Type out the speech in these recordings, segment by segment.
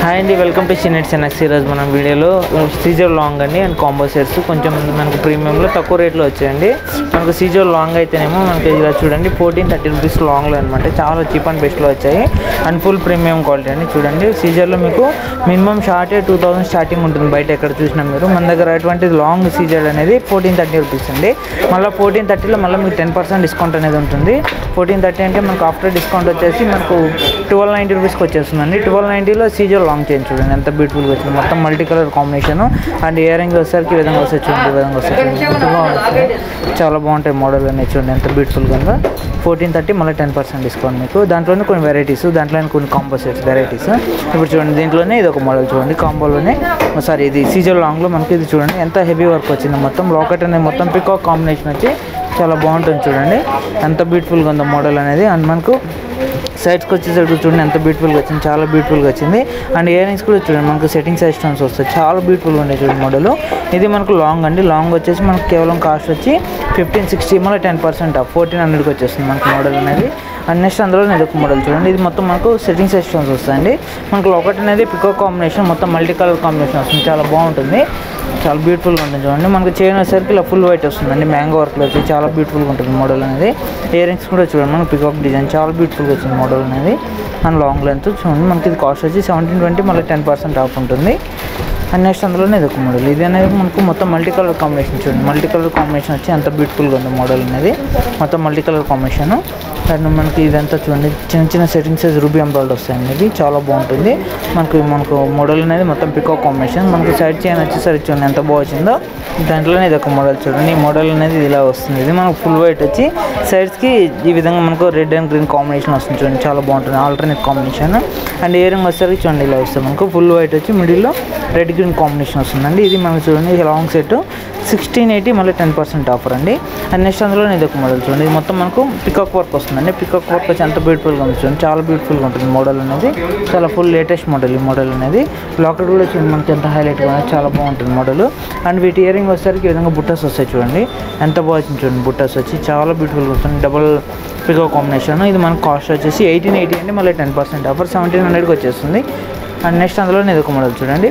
hi అండి welcome to చిన్నెట్స్ NX ఈరోజు మనం వీడియోలో సీజర్ లాంగ్ అండి అండ్ కాంబో సెట్స్ కొంచెం మనకు ప్రీమియంలో తక్కువ రేట్లో వచ్చాయండి మనకు సీజర్ లాంగ్ అయితేనేమో మనకి ఇలా చూడండి ఫోర్టీన్ థర్టీ రూపీస్ లాంగ్లో అనమాట చాలా చీప్ అండ్ బెస్ట్లో వచ్చాయి అండ్ ఫుల్ ప్రీమియం క్వాలిటీ అండి చూడండి సీజర్లో మీకు మినిమం షార్టే టూ థౌసండ్ స్టార్టింగ్ ఉంటుంది బయట ఎక్కడ చూసినా మీరు మన దగ్గర అటువంటి లాంగ్ సీజర్ అనేది ఫోర్టీన్ థర్టీ రూపీస్ అండి మళ్ళీ ఫోర్టీన్ థర్టీలో మళ్ళీ మీకు టెన్ పర్సెంట్ డిస్కౌంట్ అనేది ఉంటుంది ఫోర్టీన్ థర్టీ అంటే మనకు ఆఫ్టర్ డిస్కౌంట్ వచ్చేసి మనకు ట్వెల్వ్ నైంటీ రూపీస్కి వచ్చేస్తుందండి ట్వెల్వ్ నైంటీలో సీజర్ లాంగ్ చైన్ చూడండి ఎంత బ్యూటిఫుల్గా వచ్చింది మొత్తం multi colour combination and earring వచ్చేసరికి ఈ విధంగా వస్తే చూడండి ఈ విధంగా వస్తే చూడండి ఎంత బాగుంటుంది చాలా బాగుంటాయి మోడల్ అనేది చూడండి ఎంత బ్యూటిఫుల్గా ఉందో ఫోర్టీన్ థర్టీ మళ్ళీ టెన్ పర్సెంట్ డిస్కౌంట్ మీకు దాంట్లోనే కొన్ని వెరైటీస్ దాంట్లోనే కొన్ని కాంబో సెట్స్ వెరైటీస్ ఇప్పుడు చూడండి దీంట్లోనే ఇది ఒక మోడల్ చూడండి కాంబోలోనే సారీ ఇది సీజర్ లాంగ్లో మనకి ఇది చూడండి ఎంత హెవీ వర్క్ వచ్చింది మొత్తం లాకెట్ అనేది మొత్తం పికాక్ కాంబినేషన్ వచ్చి చాలా బాగుంటుంది చూడండి ఎంత బ్యూటిఫుల్గా ఉందో మోడల్ అనేది అండ్ మనకు సైడ్స్కి వచ్చేసరికి చూడండి ఎంత బ్యూటిఫుల్గా వచ్చింది చాలా బ్యూటిఫుల్గా వచ్చింది అండ్ ఇయర్ రింగ్స్ కూడా చూడండి మనకు సెట్టింగ్ సైజ్ స్టోన్స్ వస్తాయి చాలా బ్యూటిఫుల్గా ఉన్నాయి చూడండి మోడల్ ఇది మనకు లాంగ్ అండి లాంగ్ వచ్చేసి మనకు కేవలం కాస్ట్ వచ్చి ఫిఫ్టీన్ సిక్స్టీ మళ్ళీ టెన్ పర్సెంట్ ఆఫ్ ఫోర్టీన్ హండ్రెడ్కి వచ్చేస్తుంది మనకు మోడల్ అనేది అండ్ నెక్స్ట్ అందులో ఇది ఒక మోడల్ చూడండి ఇది మొత్తం మనకు సెట్టింగ్ సైజ్ స్టోన్స్ వస్తాయండి మనకు ఒకటి అనేది పికో కాంబినేషన్ మొత్తం మల్టీ కలర్ కాంబినేషన్ వస్తుంది చాలా బాగుంటుంది చాలా బ్యూటిఫుల్గా ఉంటుంది చూడండి మనకు చైన్ వచ్చేసరికి ఇలా ఫుల్ వైట్ వస్తుందండి మ్యాంగో వర్క్లో వచ్చి చాలా బ్యూటిఫుల్గా ఉంటుంది మోడల్ అనేది ఇయర్ రింగ్స్ కూడా చూడండి మనకు పికాక్ డిజైన్ చాలా బ్యూటిఫుల్గా వచ్చింది మోడల్ అనేది అండ్ లాంగ్ లెంత్ చూడండి మనకి ఇది కాస్ట్ వచ్చి సెవెంటీన్ ట్వంటీ మళ్ళీ టెన్ పర్సెంట్ ఆఫ్ ఉంటుంది అండ్ నెక్స్ట్ అందులోనే ఇది ఒక మోడల్ ఇది అనేది మనకు మొత్తం మల్టీ కలర్ కాంబినేషన్ చూడండి మల్టీ కలర్ కాంబినేషన్ వచ్చి ఎంత బ్యూటిఫుల్గా ఉంది మోడల్ అనేది మొత్తం మల్టీ కలర్ కాంబినేషన్ అండ్ మనకి ఇదంతా చూడండి చిన్న చిన్న సెట్టింగ్స్ రూబీ ఎంబ్రాయిడ్ వస్తాయండి ఇది చాలా బాగుంటుంది మనకు మనకు మోడల్ అనేది మొత్తం పికో కాంబినేషన్ మనకి సైడ్ చైన్ వచ్చేసరికి చూడండి ఎంత బాగా వచ్చిందో దాంట్లోనే ఇది ఒక మోడల్ చూడండి ఈ మోడల్ అనేది ఇలా వస్తుంది ఇది మనకు ఫుల్ వైట్ వచ్చి సైడ్స్కి ఈ విధంగా మనకు రెడ్ అండ్ గ్రీన్ కాంబినేషన్ వస్తుంది చూడండి చాలా బాగుంటుంది alternate combination and earring వచ్చేసరికి చూడండి ఇలా వస్తుంది మనకు ఫుల్ వైట్ వచ్చి మిడిల్లో రెడ్ గ్రీన్ కాంబినేషన్ వస్తుందండి ఇది మనకు చూడండి ఇది లాంగ్ సెట్ సిక్స్టీన్ ఎయిటీ మళ్ళీ టెన్ పర్సెంట్ ఆఫర్ అండి అండ్ నెక్స్ట్ అందులో ఇది ఒక మోడల్ చూడండి ఇది మొత్తం మనకు పికాక్ వర్క్ వస్తుందండి పికాక్ వర్క్ వచ్చి ఎంత బ్యూటిఫుల్గా ఉంది చూడండి చాలా బ్యూటిఫుల్గా ఉంటుంది మోడల్ అనేది చాలా ఫుల్ లేటెస్ట్ మోడల్ ఈ మోడల్ అనేది లాకెట్ కూడా చూడండి మనకి ఎంత హైలైట్గా ఉంది చాలా బాగుంటుంది మోడల్ అండ్ వీటి ఇయరింగ్ వచ్చేసరికి ఈ విధంగా బుట్టస్ వస్తాయి చూడండి ఎంత బాగా వచ్చింది చూడండి బుట్టస్ వచ్చి చాలా బ్యూటిఫుల్గా వస్తుంది డబల్ పికో కాంబినేషన్ ఇది మనకు కాస్ట్ వచ్చేసి ఎయిటీన్ ఎయిటీ అండి మళ్ళీ టెన్ పర్సెంట్ ఆఫర్ సెవెంటీన్ హండ్రెడ్కి వచ్చేస్తుంది అండ్ నెక్స్ట్ అందులో ఇది ఒక మోడల్ చూడండి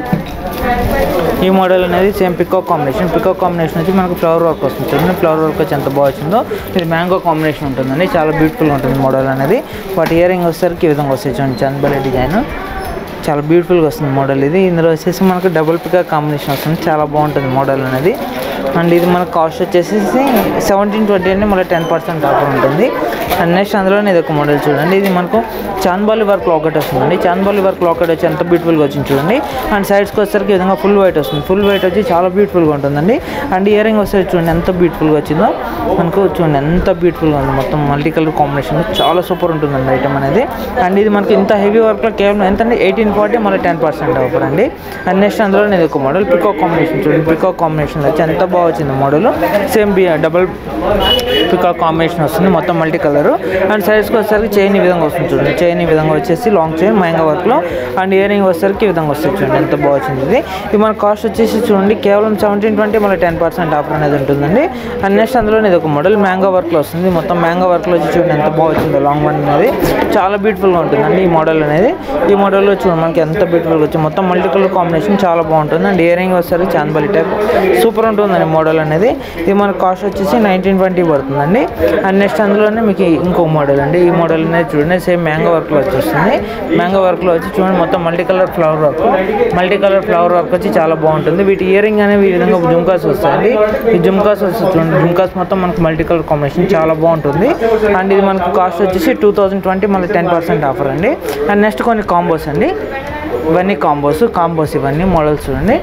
ఈ మోడల్ అనేది సేమ్ పికో కాంబినేషన్ పికో కాంబినేషన్ వచ్చి మనకు ఫ్లవర్ వర్క్ వస్తుంది చూడండి ఫ్లవర్ వర్క్ వచ్చి ఎంత బాగా వచ్చిందో ఇది మ్యాంగో కాంబినేషన్ ఉంటుందండి చాలా బ్యూటిఫుల్గా ఉంటుంది మోడల్ అనేది వాటి ఇయర్ రింగ్ వచ్చేసరికి ఈ విధంగా వస్తాయి చూడండి చందబలి డిజైన్ చాలా బ్యూటిఫుల్గా వస్తుంది మోడల్ ఇది ఇందులో వచ్చేసి మనకు డబుల్ పికా కాంబినేషన్ వస్తుంది చాలా బాగుంటుంది మోడల్ అనేది అండ్ ఇది మనకు కాస్ట్ వచ్చేసి సెవెంటీన్ ట్వంటీ అండి మళ్ళీ టెన్ పర్సెంట్ ఆఫర్ ఉంటుంది అండ్ నెక్స్ట్ అందులోనే ఇది ఒక మోడల్ చూడండి ఇది మనకు చాందబాలి వర్క్ లాకెట్ వస్తుందండి చాందబాలి వర్క్ లాకెట్ వచ్చి ఎంత బ్యూటిఫుల్గా వచ్చింది చూడండి అండ్ సైడ్స్కి వచ్చేసరికి ఈ విధంగా ఫుల్ వైట్ వస్తుంది ఫుల్ వైట్ వచ్చి చాలా బ్యూటిఫుల్గా ఉంటుందండి అండ్ ఇయర్ రింగ్ వచ్చేసి చూడండి ఎంత బ్యూటిఫుల్గా వచ్చిందో మనకు చూడండి ఎంత బ్యూటిఫుల్గా ఉంది మొత్తం మల్టీ కలర్ కాంబినేషన్ చాలా సూపర్ ఉంటుందండి ఐటమ్ అనేది అండ్ ఇది మనకి ఇంత హెవీ వర్క్లో కేవలం ఎంత అంటే ఎయిటీన్ ఫార్టీ మళ్ళీ టెన్ పర్సెంట్ ఆఫర్ అండి అండ్ నెక్స్ట్ అందులో ఇది ఒక మోడల్ పికో కాంబినేషన్ చూడండి పికో కాంబినేషన్ వచ్చి ఎంత బాగా వచ్చింది మోడల్ సేమ్ బి డబల్ పికా కాంబినేషన్ వస్తుంది మొత్తం మల్టీ కలర్ అండ్ సైడ్స్కి వచ్చేసరికి చైన్ ఈ విధంగా వస్తుంది చూడండి చైన్ ఈ విధంగా వచ్చేసి లాంగ్ చైన్ మైంగా వర్క్లో అండ్ ఇయర్ రింగ్ వచ్చేసరికి ఈ విధంగా వస్తుంది చూడండి ఎంత బాగా వచ్చింది ఇది ఇది మన కాస్ట్ వచ్చేసి చూడండి కేవలం సెవెంటీన్ ట్వంటీ మళ్ళీ టెన్ పర్సెంట్ ఆఫర్ అనేది ఉంటుందండి అండ్ నెక్స్ట్ అందులో ఇది ఒక మోడల్ మ్యాంగో వర్క్లో వస్తుంది మొత్తం మ్యాంగో వర్క్లో వచ్చి చూడండి ఎంత బాగా వచ్చిందో లాంగ్ వన్ అనేది చాలా బ్యూటిఫుల్గా ఉంటుందండి ఈ మోడల్ అనేది ఈ మోడల్లో చూడండి మనకి ఎంత బ్యూటిఫుల్గా వచ్చింది మొత్తం మల్టీ కలర్ కాంబినేషన్ చాలా బాగుంటుంది అండ్ ఇయర్ రింగ్ వచ్చేసరికి చాందబలి టైప్ సూపర్ ఉంటుందండి మోడల్ అనేది ఇది మన కాస్ట్ వచ్చేసి నైన్టీన్ ట్వంటీ పడుతుందండి అండ్ నెక్స్ట్ అందులోనే మీకు ఇంకో మోడల్ అండి ఈ మోడల్ అనేది చూడండి సేమ్ మ్యాంగో వర్క్లో వచ్చేస్తుంది మ్యాంగో వర్క్లో వచ్చి చూడండి మొత్తం multi colour flower work multi colour flower work వచ్చి చాలా బాగుంటుంది వీటి ఇయరింగ్ అనేవి ఈ విధంగా జుమ్కాస్ వస్తాయండి ఈ జుమ్కాస్ వస్తుంది చూడండి జుమ్కాస్ మొత్తం మనకు మల్టీ కలర్ కాంబినేషన్ చాలా బాగుంటుంది అండ్ ఇది మనకు కాస్ట్ వచ్చేసి టూ థౌజండ్ ట్వంటీ మళ్ళీ టెన్ పర్సెంట్ ఆఫర్ అండి అండ్ నెక్స్ట్ కొన్ని కాంబోస్ అండి ఇవన్నీ కాంబోస్ కాంబోస్ ఇవన్నీ మోడల్స్ చూడండి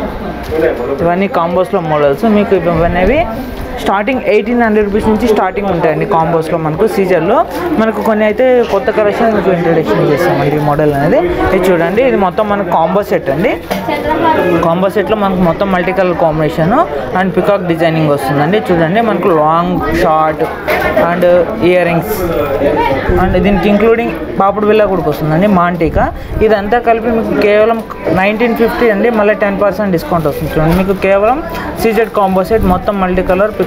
ఇవన్నీ కాంబోస్లో మోడల్స్ మీకు ఇవన్నీ స్టార్టింగ్ ఎయిటీన్ హండ్రెడ్ రూపీస్ నుంచి స్టార్టింగ్ ఉంటాయండి కాంబోస్లో మనకు సీజర్లో మనకు కొన్ని అయితే కొత్త కలెక్షన్ మీకు ఇంట్రడక్షన్ చేస్తామండి ఈ మోడల్ అనేది ఇది చూడండి ఇది మొత్తం మనకు కాంబో సెట్ అండి కాంబో సెట్లో మనకు మొత్తం multi colour combination and peacock designing వస్తుందండి చూడండి మనకు long short and earrings and దీనికి ఇంక్లూడింగ్ పాపుడు బిల్ల కూడా వస్తుందండి మాంటికా ఇదంతా కలిపి మీకు కేవలం నైన్టీన్ ఫిఫ్టీ అండి మళ్ళీ టెన్ పర్సెంట్ డిస్కౌంట్ వస్తుంది చూడండి మీకు కేవలం సీజెడ్ కాంబో సెట్ మొత్తం multi colour peacock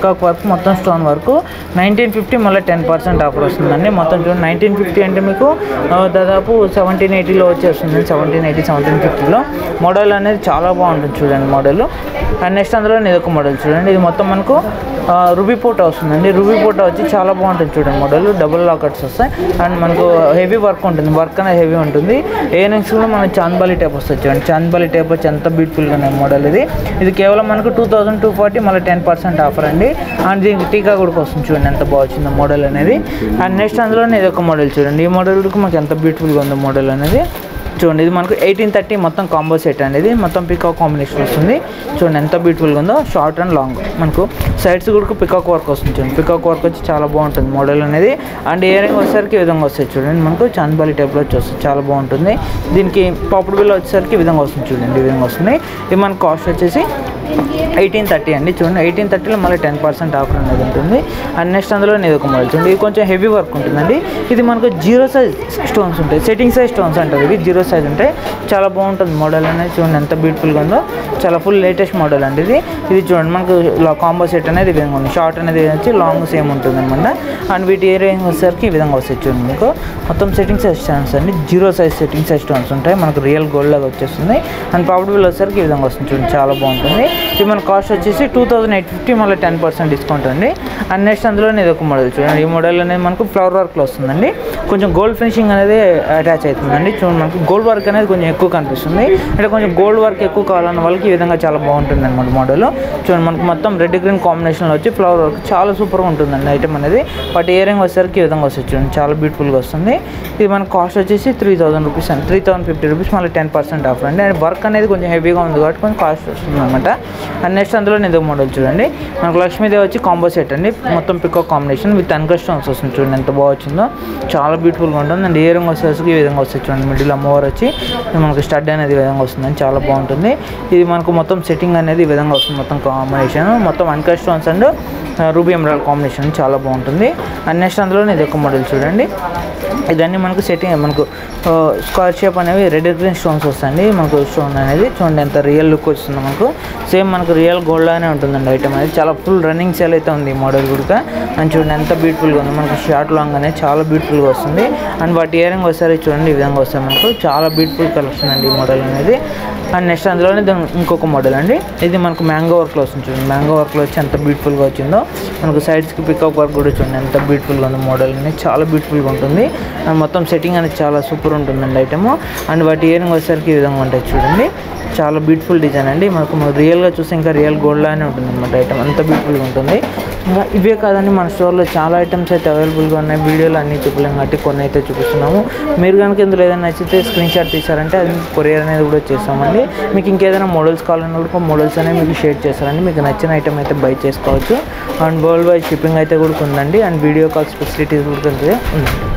peacock work మొత్తం స్టోన్ వర్క్ నైన్టీన్ ఫిఫ్టీ మళ్ళీ టెన్ పర్సెంట్ ఆఫర్ వస్తుందండి మొత్తం చూడండి నైన్టీన్ ఫిఫ్టీ అంటే మీకు ఆ, దాదాపు సెవెంటీన్ ఎయిటీలో వచ్చేస్తుంది సెవెంటీన్ ఎయిటీ సెవెంటీన్ ఫిఫ్టీలో మోడల్ అనేది చాలా బాగుంటుంది చూడండి మోడల్ అండ్ నెక్స్ట్ అందులో ఇది ఒక మోడల్ చూడండి ఇది మొత్తం మనకు ఆ, రూబీ పోట వస్తుందండి రూబీ పోట వచ్చి చాలా బాగుంటుంది చూడండి మోడల్ డబుల్ లాకెట్స్ వస్తాయి అండ్ మనకు హెవీ వర్క్ ఉంటుంది వర్క్ అనేది హెవీ ఉంటుంది ఏఎన్ఎక్స్ కూడా మనకి చాంద్బాలి టైప్ వస్తుంది చూడండి చాంద్బాలి టైప్ వచ్చి ఎంత బ్యూటిఫుల్గా ఉన్నాయి మోడల్ ఇది ఇది కేవలం మనకు టూ థౌసండ్ టూ ఫార్టీ మళ్ళీ టెన్ పర్సెంట్ ఆఫర్ అండి అండ్ దీనికి టీకా కూడా వస్తుంది చూడండి ఎంత బాగా వచ్చిందో మోడల్ అనేది అండ్ నెక్స్ట్ అందులోనే ఇది ఒక మోడల్ చూడండి ఈ మోడల్ కూడా మనకి ఎంత బ్యూటిఫుల్గా ఉందో మోడల్ అనేది చూడండి ఇది మనకు ఎయిటీన్ థర్టీ మొత్తం కాంబో సెట్ అండి ఇది మొత్తం పికాక్ కాంబినేషన్ వస్తుంది చూడండి ఎంత బ్యూటిఫుల్గా ఉందో షార్ట్ అండ్ లాంగ్ మనకు సైడ్స్ కూడా పికాక్ వర్క్ వస్తుంది చూడండి పికాక్ వర్క్ వచ్చి చాలా బాగుంటుంది మోడల్ అనేది అండ్ ఇయరింగ్ వచ్చేసరికి ఈ విధంగా వస్తాయి చూడండి మనకు చాంద్బాలి టైప్లో వచ్చి వస్తుంది చాలా బాగుంటుంది దీనికి పాపుడు బిల్ వచ్చేసరికి ఈ విధంగా వస్తుంది చూడండి ఈ విధంగా వస్తుంది ఇది మన కాస్ట్ వచ్చేసి ఎయిటీన్ థర్టీ అండి చూడండి ఎయిటీన్ థర్టీలో మళ్ళీ టెన్ పర్సెంట్ ఆఫర్ అనేది ఉంటుంది అండ్ నెక్స్ట్ అందులో ఇది ఒక మోడల్ చూడండి ఇది కొంచెం హెవీ వర్క్ ఉంటుందండి ఇది మనకు జీరో సైజ్ స్టోన్స్ ఉంటాయి సెట్టింగ్ సైజ్ స్టోన్స్ అంటారు ఇవి జీరో సైజ్ ఉంటాయి చాలా బాగుంటుంది మోడల్ అనేది చూడండి ఎంత బ్యూటిఫుల్గా ఉందో చాలా ఫుల్ లేటెస్ట్ మోడల్ అండి ఇది ఇది చూడండి మనకు కాంబో సెట్ అనేది ఈ విధంగా ఉంది షార్ట్ అనేది వచ్చి లాంగ్ సేమ్ ఉంటుంది అనమాట అండ్ వీటి ఏరియా వచ్చేసరికి ఈ విధంగా వస్తాయి చూడండి మీకు మొత్తం సెట్టింగ్ సైజ్ స్టోన్స్ అండి zero size setting size stones ఉంటాయి మనకు రియల్ గోల్డ్ లాగా వచ్చేస్తుంది అండ్ పౌడర్ బిల్ వచ్చేసరికి ఈ విధంగా వస్తుంది చూడండి చాలా బాగుంటుంది ఇది మన కాస్ట్ వచ్చేసి టూ థౌసండ్ ఎయిట్ ఫిఫ్టీ మళ్ళీ టెన్ పర్సెంట్ డిస్కౌంట్ అండి అండ్ నెక్స్ట్ అందులో ఇది ఒక మోడల్ చూడండి ఈ మోడల్ అనేది మనకు ఫ్లవర్ వర్క్లో వస్తుందండి కొంచెం గోల్డ్ ఫినిషింగ్ అనేది అటాచ్ అవుతుందండి చూడండి మనకు గోల్డ్ వర్క్ అనేది కొంచెం ఎక్కువ కనిపిస్తుంది అంటే కొంచెం గోల్డ్ వర్క్ ఎక్కువ కావాలన్న వాళ్ళకి ఈ విధంగా చాలా బాగుంటుంది అనమాట మోడల్ చూడండి మనకు మొత్తం రెడ్ గ్రీన్ కాంబినేషన్లో వచ్చి ఫ్లవర్ వర్క్ చాలా సూపర్గా ఉంటుందండి ఐటమ్ అనేది బట్ ఇయరింగ్ వచ్చేసరికి ఈ విధంగా వస్తుంది చూడండి చాలా బ్యూటిఫుల్గా వస్తుంది ఇది మన కాస్ట్ వచ్చేసి త్రీ థౌసండ్ రూపీస్ అండి త్రీ థౌసండ్ ఫిఫ్టీ రూపీస్ మళ్ళీ టెన్ పర్సెంట్ ఆఫర్ అండి అండ్ వర్క్ అనేది కొంచెం హెవీగా ఉంది కాబట్టి కొంచెం కాస్ట్ వస్తుంది అనమాట అండ్ నెక్స్ట్ అందులో ఇది మోడల్ చూడండి మనకు లక్ష్మీదేవి వచ్చి కాంబో సెట్ అండి మొత్తం pico combination with uncut stones వస్తుంది చూడండి ఎంత బాగా వచ్చిందో చాలా బ్యూటిఫుల్గా ఉంటుంది అండ్ ఇయరింగ్ వచ్చేసరికి ఈ విధంగా వస్తుంది చూడండి మిడిల్ అమ్మవారు వచ్చి మనకు స్టడ్ అనేది ఈ విధంగా వస్తుంది చాలా బాగుంటుంది ఇది మనకు మొత్తం సెట్టింగ్ అనేది ఈ విధంగా వస్తుంది మొత్తం కాంబినేషన్ మొత్తం uncut stones and ruby emerald combination చాలా బాగుంటుంది అండ్ నెక్స్ట్ అందులో ఇది ఒక మోడల్ చూడండి ఇదన్నీ మనకు సెట్టింగ్ మనకు స్క్వేర్ షేప్ అనేవి రెడ్ గ్రీన్ స్టోన్స్ వస్తాయండి మనకు స్టోన్ అనేది చూడండి ఎంత రియల్ లుక్ వస్తుంది మనకు సేమ్ మనకు రియల్ గోల్డ్ లానే ఉంటుందండి ఐటమ్ అనేది చాలా ఫుల్ రన్నింగ్ సేల్ అయితే ఉంది ఈ మోడల్ కూడా అండ్ చూడండి ఎంత బ్యూటిఫుల్గా ఉంది మనకు షార్ట్ లాంగ్ అనేది చాలా బ్యూటిఫుల్గా వస్తుంది అండ్ వాటి ఇయరింగ్ వస్తారు చూడండి ఈ విధంగా వస్తాయి మనకు చాలా బ్యూటిఫుల్ కలెక్షన్ అండి ఈ మోడల్ అనేది అండ్ నెక్స్ట్ అందులోనే దాని ఇంకొక మోడల్ అండి ఇది మనకు మ్యాంగో వర్క్లో వస్తుంది చూడండి మ్యాంగో వర్క్లో వచ్చి ఎంత బ్యూటిఫుల్గా వచ్చిందో మనకు సైడ్స్కి పికప్ వర్క్ కూడా చూడండి ఎంత బ్యూటిఫుల్గా ఉంది మోడల్ అనేది చాలా బ్యూటిఫుల్గా ఉంటుంది అండ్ మొత్తం సెట్టింగ్ అనేది చాలా సూపర్ ఉంటుందండి ఐటమ్ అండ్ వాటి ఇయరింగ్ వచ్చేసరికి ఈ విధంగా ఉంటాయి చూడండి చాలా బ్యూటిఫుల్ డిజైన్ అండి మనకు రియల్గా చూస్తే ఇంకా రియల్ గోల్డ్ లానే ఉంటుంది అనమాట ఐటమ్ అంత బ్యూటిఫుల్గా ఉంటుంది ఇంకా ఇవే కాదండి మన స్టోర్లో చాలా ఐటమ్స్ అయితే అవైలబుల్గా ఉన్నాయి వీడియోలు అన్నీ చూపలేం కాబట్టి కొన్ని అయితే చూపిస్తున్నాము మీరు కనుక ఇందులో ఏదైనా నచ్చితే స్క్రీన్ షాట్ తీసారంటే అది కొరియర్ అనేది కూడా చేస్తామండి మీకు ఇంకేదైనా మోడల్స్ కావాలన్నా కూడా మోడల్స్ అనేవి మీకు షేర్ చేస్తారండి మీకు నచ్చిన ఐటమ్ అయితే బై చేసుకోవచ్చు అండ్ వరల్డ్ వైడ్ షిప్పింగ్ అయితే కూడా ఉందండి అండ్ వీడియో కాల్స్ ఫెసిలిటీస్ కూడా ఉందండి